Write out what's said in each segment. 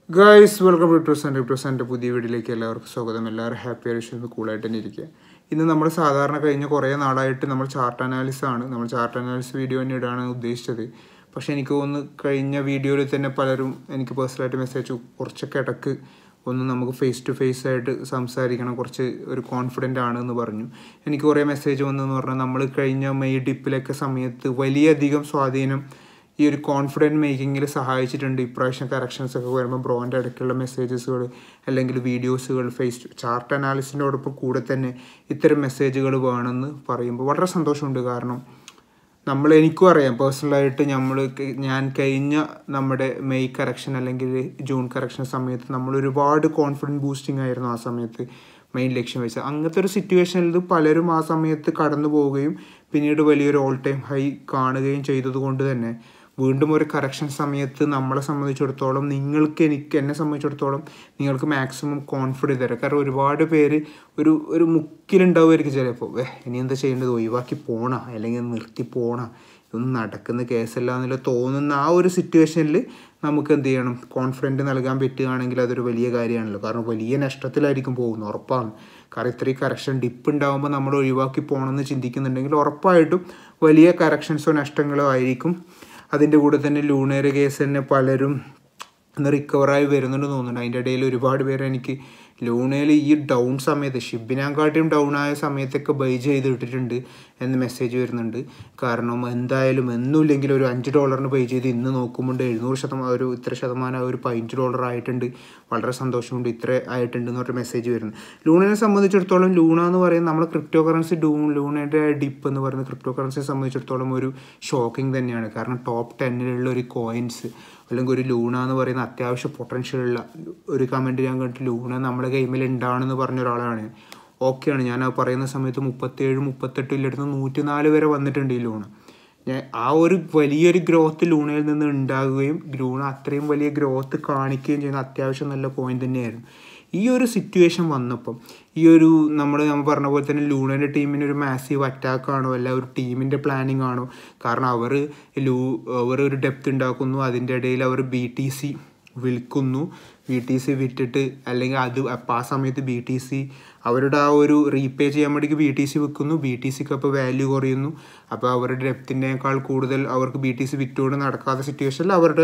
guys welcome to truss and truss എൻ്റെ പുതിയ വീഡിയോയിലേക്ക് എല്ലാവർക്കും സ്വാഗതം എല്ലാവരും ഹാപ്പി ആയിട്ട് കൂളായിട്ട് തന്നെ ഇരിക്കുക ഇന്ന് നമ്മൾ സാധാരണ കഴിഞ്ഞ കുറേ നാളായിട്ട് നമ്മൾ ചാർട്ട് അനാലിസിസ് ആണ് നമ്മൾ ചാർട്ട് അനാലിസിസ് വീഡിയോ തന്നെ ഇടാണ് ഉദ്ദേശിച്ചത് പക്ഷേ എനിക്ക് തോന്നുന്നു കഴിഞ്ഞ വീഡിയോയിൽ തന്നെ പലരും എനിക്ക് പേഴ്സണലായിട്ട് മെസ്സേജ് കുറച്ചൊക്കെ ഇടക്ക് ഒന്ന് നമുക്ക് ഫേസ് ടു ഫേസ് ആയിട്ട് സംസാരിക്കണം കുറച്ച് ഒരു കോൺഫിഡൻ്റ് ആണ് എന്ന് പറഞ്ഞു എനിക്ക് കുറേ മെസ്സേജ് വന്നെന്ന് പറഞ്ഞാൽ നമ്മൾ കഴിഞ്ഞ മെയ് ഡിപ്പിലൊക്കെ സമയത്ത് വലിയധികം സ്വാധീനം ഈ ഒരു കോൺഫിഡൻറ്റ് മേക്കിങ്ങിൽ സഹായിച്ചിട്ടുണ്ട് ഇപ്രാവശ്യം കറക്ഷൻസ് ഒക്കെ വരുമ്പോൾ ബ്രോൻ്റെ ഇടയ്ക്കുള്ള മെസ്സേജസുകൾ അല്ലെങ്കിൽ വീഡിയോസുകൾ ഫേസ് ചാർട്ട് അനാലിസിനോടൊപ്പം കൂടെ തന്നെ ഇത്തരം മെസ്സേജുകൾ വേണമെന്ന് പറയുമ്പോൾ വളരെ സന്തോഷമുണ്ട് കാരണം നമ്മൾ എനിക്കും അറിയാം പേഴ്സണലായിട്ട് നമ്മൾ ഞാൻ കഴിഞ്ഞ നമ്മുടെ മെയ് കറക്ഷൻ അല്ലെങ്കിൽ ജൂൺ കറക്ഷൻ സമയത്ത് നമ്മൾ ഒരുപാട് കോൺഫിഡൻറ്റ് ബൂസ്റ്റിംഗ് ആയിരുന്നു ആ സമയത്ത് മെയിൻ ലക്ഷ്യം വെച്ചത് അങ്ങനത്തെ ഒരു സിറ്റുവേഷനിൽ പലരും ആ സമയത്ത് കടന്നു പോവുകയും പിന്നീട് വലിയൊരു ഓൾ ടൈം ഹൈ കാണുകയും ചെയ്തത് കൊണ്ട് തന്നെ വീണ്ടും ഒരു കറക്ഷൻ സമയത്ത് നമ്മളെ സംബന്ധിച്ചിടത്തോളം നിങ്ങൾക്ക് എനിക്ക് എന്നെ സംബന്ധിച്ചിടത്തോളം നിങ്ങൾക്ക് മാക്സിമം കോൺഫിഡൻസ് തരാം കാരണം ഒരുപാട് പേര് ഒരു ഒരു മുക്കിലുണ്ടാവുമായിരിക്കും ചിലപ്പോൾ ഏ ഇനി എന്താ ചെയ്യേണ്ടത് ഒഴിവാക്കി പോണ അല്ലെങ്കിൽ നിർത്തി പോണ ഇതൊന്നും നടക്കുന്ന കേസല്ല എന്നുള്ള തോന്നുന്ന ആ ഒരു സിറ്റുവേഷനിൽ നമുക്ക് എന്ത് ചെയ്യണം കോൺഫിഡൻറ്റ് നൽകാൻ പറ്റുകയാണെങ്കിൽ അതൊരു വലിയ കാര്യമാണല്ലോ കാരണം വലിയ നഷ്ടത്തിലായിരിക്കും പോകുന്നത് ഉറപ്പാണ് കാരണം ഇത്രയും കറക്ഷൻ ഡിപ്പ് ഉണ്ടാകുമ്പോൾ നമ്മൾ ഒഴിവാക്കി പോകണമെന്ന് ചിന്തിക്കുന്നുണ്ടെങ്കിൽ ഉറപ്പായിട്ടും വലിയ കറക്ഷൻസോ നഷ്ടങ്ങളോ ആയിരിക്കും അതിൻ്റെ കൂടെ തന്നെ ലൂണേര് കേസ് തന്നെ പലരും ഒന്ന് റിക്കവറായി വരുന്നുണ്ട് തോന്നുന്നുണ്ട് അതിൻ്റെ ഇടയിൽ ഒരുപാട് പേര് എനിക്ക് ലൂണയിൽ ഈ ഡൗൺ സമയത്ത് ഷിബിനാങ്കാട്ടിയും ഡൗൺ ആയ സമയത്തൊക്കെ ബൈ ചെയ്ത് ഇട്ടിട്ടുണ്ട് എന്ന് മെസ്സേജ് വരുന്നുണ്ട് കാരണം എന്തായാലും എന്നുമില്ലെങ്കിൽ ഒരു അഞ്ച് ഡോളറിന് പേ ചെയ്ത് ഇന്ന് നോക്കുമ്പോൾ എഴുന്നൂറ് ശതമാനം ഒരു ഇത്ര ശതമാനം ഒരു പതിനഞ്ച് ഡോളർ ആയിട്ടുണ്ട് വളരെ സന്തോഷമുണ്ട് ഇത്ര ആയിട്ടുണ്ട് എന്ന് പറഞ്ഞ മെസ്സേജ് വരുന്നത് ലൂണിനെ സംബന്ധിച്ചിടത്തോളം ലൂണ എന്ന് പറയുന്നത് നമ്മൾ ക്രിപ്റ്റോ കറൻസി ഡൂ ലൂണയുടെ ഡിപ്പ് എന്ന് പറയുന്നത് ക്രിപ്റ്റോ കറൻസിയെ സംബന്ധിച്ചിടത്തോളം ഒരു ഷോക്കിംഗ് തന്നെയാണ് കാരണം ടോപ്പ് ടെന്നിലുള്ള ഒരു കോയിൻസ് അല്ലെങ്കിൽ ഒരു ലൂണ എന്ന് പറയുന്ന അത്യാവശ്യം പൊട്ടൻഷ്യൽ ഉള്ള ഒരു കമൻറ്റ് ഞാൻ കണ്ടിട്ട് ലൂണ നമ്മുടെ ഗെയിമിൽ ഉണ്ടാണെന്ന് പറഞ്ഞ ഒരാളാണ് ഓക്കെയാണ് ഞാൻ ആ പറയുന്ന സമയത്ത് മുപ്പത്തേഴ് മുപ്പത്തെട്ടിലെടുത്ത് നൂറ്റി നാല് വരെ വന്നിട്ടുണ്ട് ഈ ലൂണ ഞാൻ ആ ഒരു വലിയൊരു ഗ്രോത്ത് ലൂണയിൽ നിന്ന് ഉണ്ടാകുകയും ലൂണ അത്രയും വലിയ ഗ്രോത്ത് കാണിക്കുകയും ചെയ്യുന്ന അത്യാവശ്യം നല്ല കോയിൻ തന്നെയായിരുന്നു ഈ ഒരു സിറ്റുവേഷൻ വന്നപ്പം ഈ ഒരു നമ്മൾ നമ്മൾ പറഞ്ഞ പോലെ തന്നെ ലൂണൻ്റെ ടീമിന് ഒരു മാസീവ് അറ്റാക്ക് ആണോ അല്ല ഒരു ടീമിൻ്റെ പ്ലാനിങ് ആണോ കാരണം അവർ ലൂ അവർ ഒരു ഡെപ്ത് ഉണ്ടാക്കുന്നു അതിൻ്റെ ഇടയിൽ അവർ ബി ടി സി വിൽക്കുന്നു ബി ടി സി വിറ്റിട്ട് അല്ലെങ്കിൽ അത് അപ്പം ആ സമയത്ത് ബി ടി സി അവരുടെ ആ ഒരു റീപേ ചെയ്യാൻ വേണ്ടിക്ക് ബി ടി സി വിൽക്കുന്നു ബി ടി സിക്ക് അപ്പോൾ വാല്യൂ കുറയുന്നു അപ്പോൾ അവരുടെ ഡെപ്തിനേക്കാൾ കൂടുതൽ അവർക്ക് ബി ടി സി വിറ്റുകൊണ്ട് നടക്കാത്ത സിറ്റുവേഷനിൽ അവരുടെ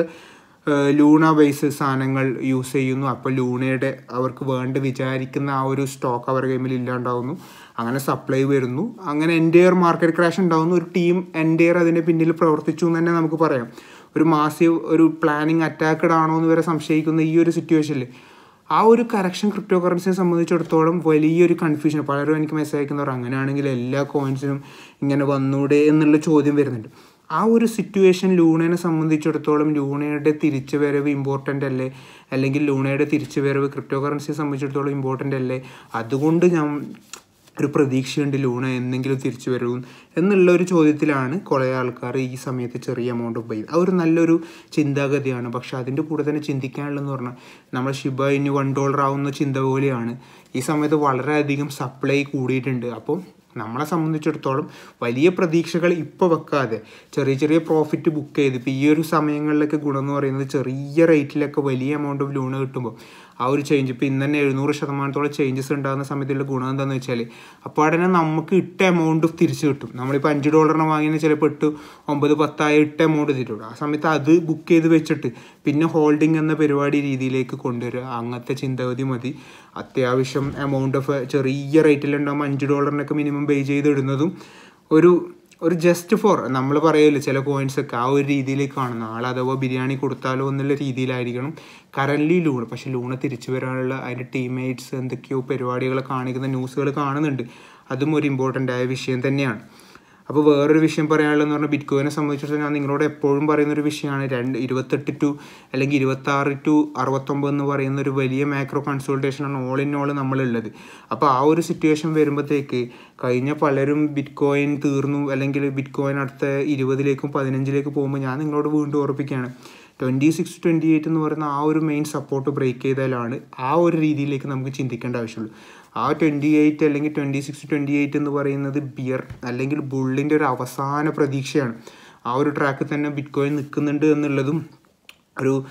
ലൂണ ബേസ് സാധനങ്ങൾ യൂസ് ചെയ്യുന്നു അപ്പോൾ ലൂണയുടെ അവർക്ക് വേണ്ട വിചാരിക്കുന്ന ആ ഒരു സ്റ്റോക്ക് അവരുടെ ഗെയിമിൽ ഇല്ലാണ്ടാവുന്നു അങ്ങനെ സപ്ലൈ വരുന്നു അങ്ങനെ എൻറ്റയർ മാർക്കറ്റ് ക്രാഷ് ഉണ്ടാവുന്നു ഒരു ടീം എൻറ്റയർ അതിൻ്റെ പിന്നിൽ പ്രവർത്തിച്ചു എന്ന് തന്നെ നമുക്ക് പറയാം ഒരു മാസീവ് ഒരു പ്ലാനിങ് അറ്റാക്കഡ് ആണോ എന്ന് വരെ സംശയിക്കുന്ന ഈ ഒരു സിറ്റുവേഷനിൽ ആ ഒരു കറക്ഷൻ ക്രിപ്റ്റോ കറൻസിയെ സംബന്ധിച്ചിടത്തോളം വലിയൊരു കൺഫ്യൂഷൻ പലരും എനിക്ക് മെസ്സേജ് അയക്കുന്നവർ അങ്ങനെയാണെങ്കിൽ എല്ലാ കോയിൻസിനും ഇങ്ങനെ വന്നൂടെ എന്നുള്ള ചോദ്യം വരുന്നുണ്ട് ആ ഒരു സിറ്റുവേഷൻ ലൂണയെ സംബന്ധിച്ചിടത്തോളം ലൂണയുടെ തിരിച്ചു വരവ് ഇമ്പോർട്ടൻ്റ് അല്ലേ അല്ലെങ്കിൽ ലൂണയുടെ തിരിച്ചു വരവ് ക്രിപ്റ്റോ കറൻസിയെ സംബന്ധിച്ചിടത്തോളം ഇമ്പോർട്ടൻ്റ് അല്ലേ അതുകൊണ്ട് ഞാൻ ഒരു പ്രതീക്ഷയുണ്ട് ലൂണ എന്തെങ്കിലും തിരിച്ചു വരും എന്നുള്ള ഒരു ചോദ്യത്തിലാണ് കുറേ ആൾക്കാർ ഈ സമയത്ത് ചെറിയ എമൗണ്ട് ഓഫ് ബൈ ആ ഒരു നല്ലൊരു ചിന്താഗതിയാണ് പക്ഷെ അതിൻ്റെ കൂടെ തന്നെ ചിന്തിക്കാനുള്ളതെന്ന് പറഞ്ഞാൽ നമ്മൾ ഷിബ ഇനി വൺ ഡോളർ ആവുന്ന ചിന്ത പോലെയാണ് ഈ സമയത്ത് വളരെയധികം സപ്ലൈ കൂടിയിട്ടുണ്ട് അപ്പോൾ നമ്മളെ സംബന്ധിച്ചിടത്തോളം വലിയ പ്രതീക്ഷകൾ ഇപ്പോൾ വെക്കാതെ ചെറിയ ചെറിയ പ്രോഫിറ്റ് ബുക്ക് ചെയ്ത് ഇപ്പോൾ ഈ ഒരു സമയങ്ങളിലൊക്കെ ഗുണം എന്ന് പറയുന്നത് ചെറിയ റേറ്റിലൊക്കെ വലിയ എമൗണ്ട് ഓഫ് ലോൺ കിട്ടുമ്പോൾ ആ ഒരു ചേഞ്ച് ഇപ്പോൾ ഇന്ന് തന്നെ എഴുന്നൂറ് ശതമാനത്തോളം ചേഞ്ചസ് ഉണ്ടാകുന്ന സമയത്തുള്ള ഗുണം എന്താണെന്ന് വെച്ചാൽ അപ്പോൾ തന്നെ നമുക്ക് ഇട്ട എമൗണ്ട് തിരിച്ച് കിട്ടും നമ്മളിപ്പോൾ അഞ്ച് ഡോളറിന് വാങ്ങിയാൽ ചിലപ്പോൾ എട്ട് ഒമ്പത് പത്തായ ഇട്ട എമൗണ്ട് തിരിച്ചുള്ളൂ ആ സമയത്ത് അത് ബുക്ക് ചെയ്ത് വെച്ചിട്ട് പിന്നെ ഹോൾഡിംഗ് എന്ന പരിപാടി രീതിയിലേക്ക് കൊണ്ടുവരിക അങ്ങനത്തെ ചിന്താഗതി മതി അത്യാവശ്യം എമൗണ്ട് ഓഫ് ചെറിയ റേറ്റിലുണ്ടാകുമ്പോൾ അഞ്ച് ഡോളറിനൊക്കെ മിനിമം പേ ചെയ്തിടുന്നതും ഒരു ഒരു ജസ്റ്റ് ഫോർ നമ്മൾ പറയല്ലോ ചില കോയിൻസ് ഒക്കെ ആ ഒരു രീതിയിലേക്കാണ് നാളെ അഥവാ ബിരിയാണി കൊടുത്താലോ എന്നുള്ള രീതിയിലായിരിക്കണം കറൻലി ലൂണ് പക്ഷെ ലൂണ് തിരിച്ചു വരാനുള്ള അതിൻ്റെ ടീംമേറ്റ്സ് എന്തൊക്കെയോ പരിപാടികൾ കാണിക്കുന്ന ന്യൂസുകൾ കാണുന്നുണ്ട് അതും ഒരു ഇമ്പോർട്ടൻ്റ് ആയ വിഷയം തന്നെയാണ് അപ്പോൾ വേറൊരു വിഷയം പറയാനുള്ളതെന്ന് പറഞ്ഞാൽ ബിറ്റ്കോയിനെ സംബന്ധിച്ചിടത്തോളം ഞാൻ നിങ്ങളോട് എപ്പോഴും പറയുന്ന ഒരു വിഷയമാണ് രണ്ട് ഇരുപത്തെട്ട് ടു അല്ലെങ്കിൽ ഇരുപത്താറ് ടു അറുപത്തൊമ്പത് എന്ന് പറയുന്ന ഒരു വലിയ മാക്രോ കൺസൾട്ടേഷനാണ് ഓൾ ഇൻ ഓൾ നമ്മളുള്ളത് അപ്പോൾ ആ ഒരു സിറ്റുവേഷൻ വരുമ്പോഴത്തേക്ക് കഴിഞ്ഞ പലരും ബിറ്റ് കോയിൻ തീർന്നു അല്ലെങ്കിൽ ബിറ്റ് കോയിൻ അടുത്ത ഇരുപതിലേക്കും പതിനഞ്ചിലേക്കും പോകുമ്പോൾ ഞാൻ നിങ്ങളോട് വീണ്ടും ഓർപ്പിക്കുകയാണ് ട്വൻറ്റി സിക്സ് ട്വൻറ്റി എയ്റ്റ് എന്ന് പറയുന്ന ആ ഒരു മെയിൻ സപ്പോർട്ട് ബ്രേക്ക് ചെയ്താലാണ് ആ ഒരു രീതിയിലേക്ക് നമുക്ക് ചിന്തിക്കേണ്ട ആവശ്യമുള്ളൂ ആ ട്വൻറ്റി എയ്റ്റ് അല്ലെങ്കിൽ ട്വൻറ്റി സിക്സ് ട്വൻറ്റി എയ്റ്റ് എന്ന് പറയുന്നത് ബിയർ അല്ലെങ്കിൽ ബുള്ളിൻ്റെ ഒരു അവസാന പ്രതീക്ഷയാണ് ആ ഒരു ട്രാക്കിൽ തന്നെ ബിറ്റ് കോയിൻ നിൽക്കുന്നുണ്ട് എന്നുള്ളതും ഒരു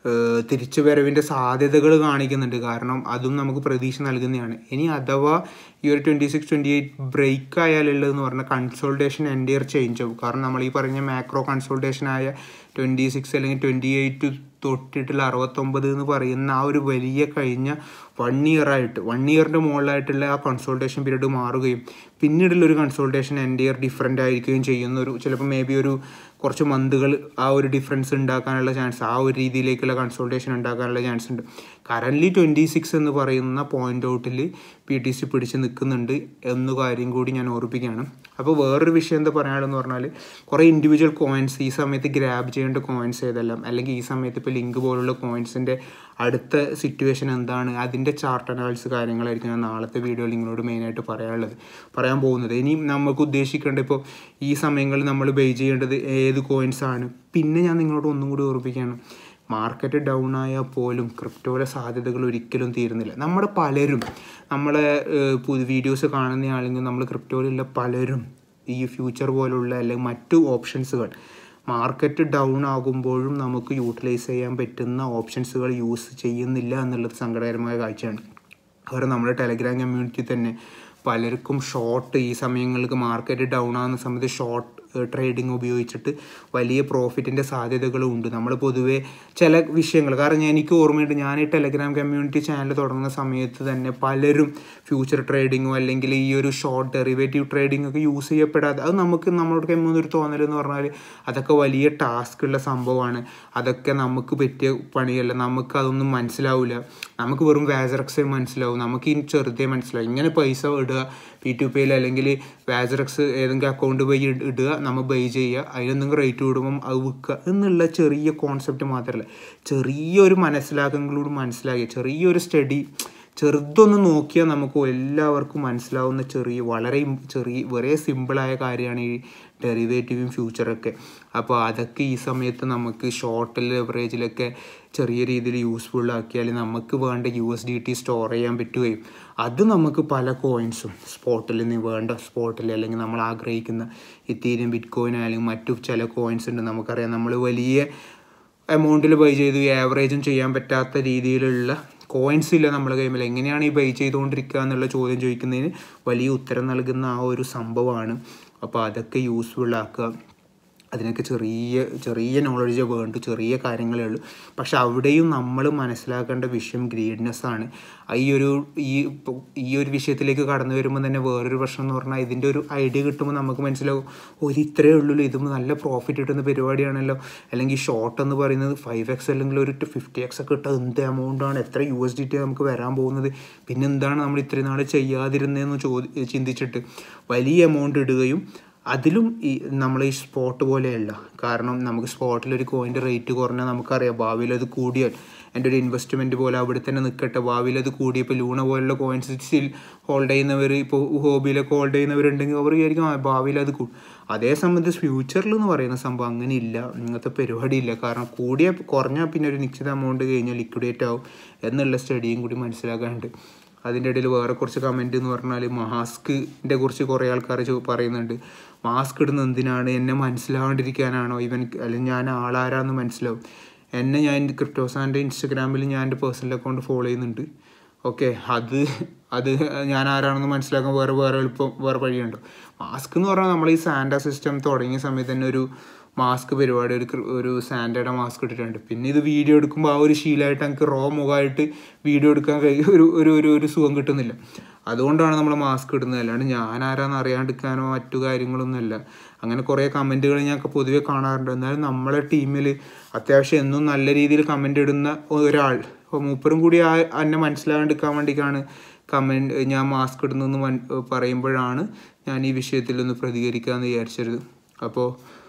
തിരിച്ചു വരവിൻ്റെ സാധ്യതകൾ കാണിക്കുന്നുണ്ട് കാരണം അതും നമുക്ക് പ്രതീക്ഷ നൽകുന്നതാണ് ഇനി അഥവാ ഈ ഒരു twenty six twenty eight break ആയാലുള്ളതെന്ന് പറഞ്ഞാൽ കൺസോൾട്ടേഷൻ എൻ്റെ ഇയർ ചേഞ്ച് ആവും കാരണം നമ്മൾ ഈ പറഞ്ഞ മാക്രോ കൺസോൾട്ടേഷൻ ആയ ട്വൻറ്റി സിക്സ് അല്ലെങ്കിൽ ട്വൻറ്റി എയ്റ്റ് തൊട്ടിട്ടുള്ള അറുപത്തൊമ്പത് എന്ന് പറയുന്ന ആ ഒരു വലിയ കഴിഞ്ഞ വൺ ഇയർ ആയിട്ട് വൺ ഇയറിൻ്റെ മുകളിലായിട്ടുള്ള ആ കൺസൾട്ടേഷൻ പീരീഡ് മാറുകയും പിന്നീടുള്ള ഒരു കൺസൾട്ടേഷൻ എൻ്റെ ഇയർ ഡിഫറെൻ്റ് ആയിരിക്കുകയും ചെയ്യുന്ന ഒരു ചിലപ്പോൾ മേ ബി ഒരു കുറച്ച് മന്തുകൾ ആ ഒരു ഡിഫറൻസ് ഉണ്ടാക്കാനുള്ള ചാൻസ് ആ ഒരു രീതിയിലേക്കുള്ള കൺസൾട്ടേഷൻ ഉണ്ടാക്കാനുള്ള ചാൻസ് ഉണ്ട് കറൻ്റ്ലി ട്വൻറ്റി സിക്സ് എന്ന് പറയുന്ന പോയിന്റ് ഔട്ടിൽ പി ടി സി പിടിച്ച് നിൽക്കുന്നുണ്ട് എന്ന കാര്യം കൂടി ഞാൻ ഓർപ്പിക്കുകയാണ് അപ്പോൾ വേറൊരു വിഷയം എന്താ പറയാനുള്ളതെന്ന് പറഞ്ഞാൽ കുറേ ഇൻഡിവിജ്വൽ കോയിൻസ് ഈ സമയത്ത് ഗ്രാബ് ചെയ്യേണ്ട കോയിൻസ് ഏതെല്ലാം അല്ലെങ്കിൽ ഈ സമയത്ത് ഇപ്പോൾ ലിങ്ക് പോലുള്ള കോയിൻസിൻ്റെ അടുത്ത സിറ്റുവേഷൻ എന്താണ് അതിൻ്റെ ചാർട്ട് അനാലിസ് കാര്യങ്ങളായിരിക്കും ഞാൻ നാളത്തെ വീഡിയോയിൽ നിങ്ങളോട് മെയിനായിട്ട് പറയാനുള്ളത് പറയാൻ പോകുന്നത് ഇനി നമുക്ക് ഉദ്ദേശിക്കേണ്ട ഇപ്പോൾ ഈ സമയങ്ങളിൽ നമ്മൾ ബേ ചെയ്യേണ്ടത് ഏത് കോയിൻസ് ആണ് പിന്നെ ഞാൻ നിങ്ങളോട് ഒന്നും കൂടി ഓർപ്പിക്കുകയാണ് മാർക്കറ്റ് ഡൗൺ ആയാൽ പോലും ക്രിപ്റ്റോയിലെ സാധ്യതകൾ ഒരിക്കലും തീരുന്നില്ല നമ്മുടെ പലരും നമ്മളെ പുതിയ വീഡിയോസ് കാണുന്ന ആണെങ്കിൽ നമ്മൾ ക്രിപ്റ്റോയിലുള്ള പലരും ഈ ഫ്യൂച്ചർ പോലുള്ള അല്ലെങ്കിൽ മറ്റു ഓപ്ഷൻസുകൾ മാർക്കറ്റ് ഡൗൺ ആകുമ്പോഴും നമുക്ക് യൂട്ടിലൈസ് ചെയ്യാൻ പറ്റുന്ന ഓപ്ഷൻസുകൾ യൂസ് ചെയ്യുന്നില്ല എന്നുള്ളത് സങ്കടകരമായ കാഴ്ചയാണ് കാരണം നമ്മുടെ ടെലഗ്രാം കമ്മ്യൂണിറ്റി തന്നെ പലർക്കും ഷോർട്ട് ഈ സമയങ്ങൾക്ക് മാർക്കറ്റ് ഡൗൺ ആകുന്ന സമയത്ത് ഷോർട്ട് ട്രേഡിംഗ് ഉപയോഗിച്ചിട്ട് വലിയ പ്രോഫിറ്റിൻ്റെ സാധ്യതകളും ഉണ്ട് നമ്മൾ പൊതുവേ ചില വിഷയങ്ങൾ കാരണം എനിക്ക് ഓർമ്മയുണ്ട് ഞാൻ ഈ ടെലഗ്രാം കമ്മ്യൂണിറ്റി ചാനൽ തുടങ്ങുന്ന സമയത്ത് തന്നെ പലരും ഫ്യൂച്ചർ ട്രേഡിങ്ങോ അല്ലെങ്കിൽ ഈ ഒരു ഷോർട്ട് ഡെറിവേറ്റീവ് ട്രേഡിംഗ് ഒക്കെ യൂസ് ചെയ്യപ്പെടാതെ അത് നമുക്ക് നമ്മളോട് കമ്മുന്നൊരു തോന്നൽ എന്ന് പറഞ്ഞാൽ അതൊക്കെ വലിയ ടാസ്ക് ഉള്ള സംഭവമാണ് അതൊക്കെ നമുക്ക് പറ്റിയ പണിയല്ല നമുക്ക് അതൊന്നും മനസ്സിലാവില്ല നമുക്ക് വെറും വാസറക്സേ മനസ്സിലാവും നമുക്ക് ഈ ചെറുതേ മനസ്സിലാവും ഇങ്ങനെ പൈസ ഇടുക പി ടു പിയിൽ അല്ലെങ്കിൽ വാസറക്സ് ഏതെങ്കിലും അക്കൗണ്ട് പോയി ഇടുക നമ്മൾ ബൈ ചെയ്യുക അതിനെന്തെങ്കിലും റേറ്റ് കൂടുമ്പം അത് വിൽക്കുക എന്നുള്ള ചെറിയ കോൺസെപ്റ്റ് മാത്രമല്ല ചെറിയൊരു മനസ്സിലാക്കങ്ങളോട് മനസ്സിലാക്കിയ ചെറിയൊരു സ്റ്റഡി ചെറുതൊന്ന് നോക്കിയാൽ നമുക്ക് എല്ലാവർക്കും മനസ്സിലാവുന്ന ചെറിയ വളരെ ചെറിയ വളരെ സിമ്പിളായ കാര്യമാണ് ഈ ഡെറിവേറ്റീവും ഫ്യൂച്ചറൊക്കെ അപ്പോൾ അതൊക്കെ ഈ സമയത്ത് നമുക്ക് ഷോർട്ട് ലെവറേജിലൊക്കെ ചെറിയ രീതിയിൽ യൂസ്ഫുൾ ആക്കിയാൽ നമുക്ക് വേണ്ട U S D T store ചെയ്യാൻ പറ്റുകയും അത് നമുക്ക് പല കോയിൻസും സ്പോട്ടിൽ നിന്ന് വേണ്ട സ്പോട്ടിൽ അല്ലെങ്കിൽ നമ്മൾ ആഗ്രഹിക്കുന്ന ഇത്തീരിയം ബിറ്റ് കോയിൻ അല്ലെങ്കിൽ മറ്റു ചില കോയിൻസ് ഉണ്ട് നമുക്കറിയാം നമ്മൾ വലിയ എമൗണ്ടിൽ ബൈ ചെയ്ത് ആവറേജും ചെയ്യാൻ പറ്റാത്ത രീതിയിലുള്ള കോയിൻസ് ഇല്ല നമ്മുടെ കൈമിൽ എങ്ങനെയാണ് ഈ ബൈ ചെയ്തുകൊണ്ടിരിക്കുക എന്നുള്ള ചോദ്യം ചോദിക്കുന്നതിന് വലിയ ഉത്തരം നൽകുന്ന ആ ഒരു സംഭവമാണ് അപ്പോൾ അതൊക്കെ യൂസ്ഫുൾ ആക്കുക അതിനൊക്കെ ചെറിയ ചെറിയ നോളജ് വേണ്ടു ചെറിയ കാര്യങ്ങളേ ഉള്ളൂ പക്ഷെ അവിടെയും നമ്മൾ മനസ്സിലാക്കേണ്ട വിഷയം ഗ്രീഡ്നെസ് ആണ് ഈ ഒരു ഈ ഈ ഒരു വിഷയത്തിലേക്ക് കടന്നു വരുമ്പോൾ തന്നെ വേറൊരു പ്രശ്നം എന്ന് പറഞ്ഞാൽ ഇതിൻ്റെ ഒരു ഐഡിയ കിട്ടുമ്പോൾ നമുക്ക് മനസ്സിലാവും ഒരു ഇത്രയേ ഉള്ളൂ ഇത് നല്ല പ്രോഫിറ്റ് കിട്ടുന്ന പരിപാടിയാണല്ലോ അല്ലെങ്കിൽ ഷോർട്ട് എന്ന് പറയുന്നത് ഫൈവ് എക്സ് അല്ലെങ്കിൽ ഒരു ഫിഫ്റ്റി എക്സ് ഒക്കെ ഇട്ടാൽ എന്ത് എമൗണ്ട് ആണ് എത്ര യു എസ് ഡി ടി നമുക്ക് വരാൻ പോകുന്നത് പിന്നെ എന്താണ് നമ്മൾ ഇത്രയും നാൾ ചെയ്യാതിരുന്നതെന്ന് ചോദി ചിന്തിച്ചിട്ട് വലിയ എമൗണ്ട് ഇടുകയും അതിലും ഈ നമ്മൾ ഈ സ്പോട്ട് പോലെയല്ല കാരണം നമുക്ക് സ്പോട്ടിൽ ഒരു കോയിൻ്റെ റേറ്റ് കുറഞ്ഞാൽ നമുക്കറിയാം ഭാവിയിൽ അത് കൂടിയാൽ എൻ്റെ ഒരു ഇൻവെസ്റ്റ്മെൻറ്റ് പോലെ അവിടെ തന്നെ നിൽക്കട്ടെ ഭാവിയിൽ അത് കൂടിയപ്പോൾ ലൂണ പോലുള്ള കോയിൻസ് സ്റ്റിൽ ഹോൾഡ് ചെയ്യുന്നവർ ഇപ്പോൾ ഹോബിയിലൊക്കെ ഹോൾഡ് ചെയ്യുന്നവരുണ്ടെങ്കിൽ അവർ വിചാരിക്കും ഭാവിയിൽ അത് കൂടും അതേ സംബന്ധിച്ച് ഫ്യൂച്ചറിൽ എന്ന് പറയുന്ന സംഭവം അങ്ങനെ ഇല്ല ഇങ്ങനത്തെ പരിപാടി ഇല്ല കാരണം കൂടിയ കുറഞ്ഞാൽ പിന്നെ ഒരു നിശ്ചിത എമൗണ്ട് കഴിഞ്ഞാൽ ലിക്വിഡേറ്റ് ആവും എന്നുള്ള സ്റ്റഡിയും കൂടി മനസ്സിലാക്കാനുണ്ട് അതിൻ്റെ ഇടയിൽ വേറെ കുറച്ച് കമൻറ്റ് എന്ന് പറഞ്ഞാൽ മാസ്കിൻ്റെ കുറിച്ച് കുറേ ആൾക്കാർ പറയുന്നുണ്ട് മാസ്ക് ഇടുന്നത് എന്തിനാണ് എന്നെ മനസ്സിലാവാണ്ടിരിക്കാനാണോ ഇവൻ അല്ലെങ്കിൽ ഞാൻ ആളാരാന്ന് മനസ്സിലാവും എന്നെ ഞാൻ ക്രിപ്റ്റോസാൻ്റെ ഇൻസ്റ്റഗ്രാമിൽ ഞാൻ എൻ്റെ പേഴ്സണൽ അക്കൗണ്ട് ഫോളോ ചെയ്യുന്നുണ്ട് ഓക്കെ അത് അത് ഞാൻ ആരാണെന്ന് മനസ്സിലാക്കാൻ വേറെ വേറെ എളുപ്പം വേറെ വഴിയുണ്ടോ മാസ്ക് എന്ന് പറഞ്ഞാൽ നമ്മൾ ഈ സാൻഡ സിസ്റ്റം തുടങ്ങിയ സമയത്ത് തന്നെ ഒരു മാസ്ക് പരിപാടി ഒരു ഒരു സാൻഡയുടെ മാസ്ക് ഇട്ടിട്ടുണ്ട് പിന്നെ ഇത് വീഡിയോ എടുക്കുമ്പോൾ ആ ഒരു ശീലമായിട്ട് എനിക്ക് റോ മുഖമായിട്ട് വീഡിയോ എടുക്കാൻ കഴിയും ഒരു ഒരു ഒരു ഒരു സുഖം കിട്ടുന്നില്ല അതുകൊണ്ടാണ് നമ്മൾ മാസ്ക് ഇടുന്നത് അല്ലാണ്ട് ഞാൻ ആരാന്ന് അറിയാണ്ടിരിക്കാനോ മറ്റു കാര്യങ്ങളൊന്നുമല്ല അങ്ങനെ കുറേ കമൻറ്റുകൾ ഞാൻ പൊതുവെ കാണാറുണ്ട് എന്നാലും നമ്മളെ ടീമിൽ അത്യാവശ്യം എന്നും നല്ല രീതിയിൽ കമൻ്റ് ഇടുന്ന ഒരാൾ അപ്പോൾ മൂപ്പറും കൂടി ആ എന്നെ മനസ്സിലാകാണ്ടിരിക്കാൻ വേണ്ടിയിട്ടാണ് കമൻറ്റ് ഞാൻ മാസ്ക് ഇടുന്നതെന്ന് പറയുമ്പോഴാണ് ഞാൻ ഈ വിഷയത്തിൽ ഒന്ന് പ്രതികരിക്കാമെന്ന് വിചാരിച്ചത് അപ്പോൾ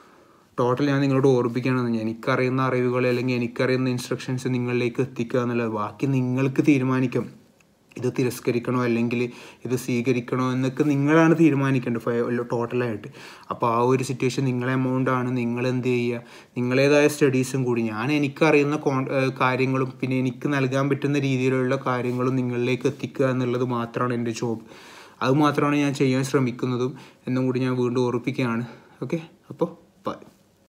ടോട്ടൽ ഞാൻ നിങ്ങളോട് ഓർപ്പിക്കുകയാണെന്ന് എനിക്കറിയുന്ന അറിവുകൾ അല്ലെങ്കിൽ എനിക്കറിയുന്ന ഇൻസ്ട്രക്ഷൻസ് നിങ്ങളിലേക്ക് എത്തിക്കുക എന്നുള്ളത് ബാക്കി നിങ്ങൾക്ക് തീരുമാനിക്കാം ഇത് തിരസ്കരിക്കണോ അല്ലെങ്കിൽ ഇത് സ്വീകരിക്കണോ എന്നൊക്കെ നിങ്ങളാണ് തീരുമാനിക്കേണ്ടത് ടോട്ടലായിട്ട് അപ്പോൾ ആ ഒരു സിറ്റുവേഷൻ നിങ്ങളെ എമൗണ്ട് ആണ് നിങ്ങൾ എന്ത് ചെയ്യുക നിങ്ങളേതായ സ്റ്റഡീസും കൂടി ഞാൻ എനിക്കറിയുന്ന കോൺ കാര്യങ്ങളും പിന്നെ എനിക്ക് നൽകാൻ പറ്റുന്ന രീതിയിലുള്ള കാര്യങ്ങളും നിങ്ങളിലേക്ക് എത്തിക്കുക എന്നുള്ളത് മാത്രമാണ് എൻ്റെ ജോബ് അത് മാത്രമാണ് ഞാൻ ചെയ്യാൻ ശ്രമിക്കുന്നതും എന്നും കൂടി ഞാൻ വീണ്ടും ഓർപ്പിക്കുകയാണ് ഓക്കെ അപ്പോൾ ബൈ